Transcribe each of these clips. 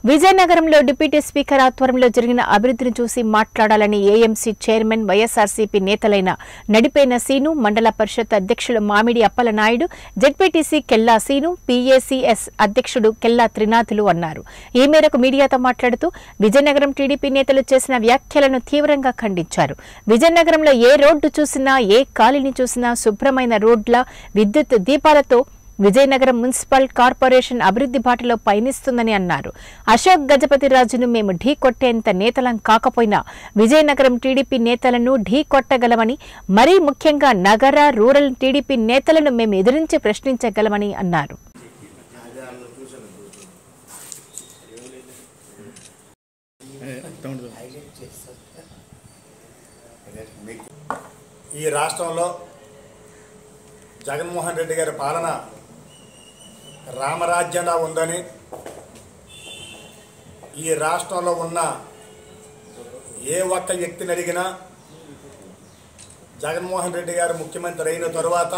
విజయనగరంలో deputy speaker ఆధ్వర్యంలో జరిగిన అభివృద్ధిని చూసి మాట్లాడాలని ఏఎంసీ చైర్మన్ వైఎస్ఆర్సీపీ నేతలైన నడిపేన సీను మండల పరిషత్ అధ్యక్షులు మామిడి అప్పల నాయుడు జెడ్పీటీసీ కెల్లా సీను పీఏసీఎస్ అధ్యక్షుడు కెల్లా త్రినాథులు అన్నారు ఈ మేరకు మీడియాతో మాట్లాడుతూ విజయనగరం టీడీపీ నేతలు చేసిన వ్యాఖ్యలను తీవ్రంగా ఖండించారు విజయనగరంలో ఏ రోడ్డు చూసినా ఏ కాలనీ చూసినా శుభ్రమైన రోడ్ల విద్యుత్ దీపాలతో విజయనగరం మున్సిపల్ కార్పొరేషన్ అభివృద్ధి బాటలో పయనిస్తుందని అన్నారు అశోక్ గజపతి రాజును మేము ఢీ కొట్టేంత నేతలం కాకపోయినా విజయనగరం టీడీపీ నేతలను ఢీ కొట్టగలమని మరీ ముఖ్యంగా నగర రూరల్ టీడీపీ నేతలను మేము ఎదిరించి ప్రశ్నించగలమని అన్నారు ఈ రాష్ట్రంలో జగన్మోహన్ రెడ్డి గారి పాలన రామరాజ్యంగా ఉందని ఈ రాష్ట్రంలో ఉన్న ఏ ఒక్క వ్యక్తిని అడిగినా జగన్మోహన్ రెడ్డి గారు ముఖ్యమంత్రి అయిన తరువాత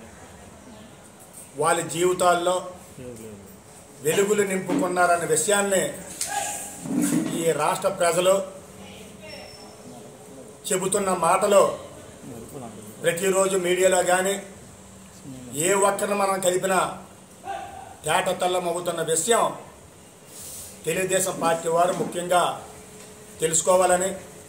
వాళ్ళ జీవితాల్లో వెలుగులు నింపుకున్నారనే విషయాన్ని ఈ రాష్ట్ర ప్రజలు చెబుతున్న మాటలు ప్రతిరోజు మీడియాలో కానీ ఏ ఒక్కరిని మనం కలిపినా తేట తల్లం అవుతున్న విషయం తెలుగుదేశం పార్టీ వారు ముఖ్యంగా తెలుసుకోవాలని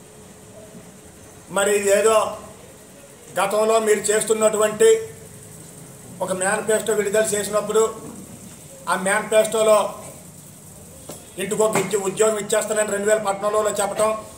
మరి ఇదేదో గతంలో మీరు చేస్తున్నటువంటి ఒక మేనిఫెస్టో విడుదల చేసినప్పుడు ఆ మేనిఫెస్టోలో ఇంటికి ఒక ఇచ్చి ఉద్యోగం ఇచ్చేస్తానని రెండు వేల పద్నాలుగులో చెప్పటం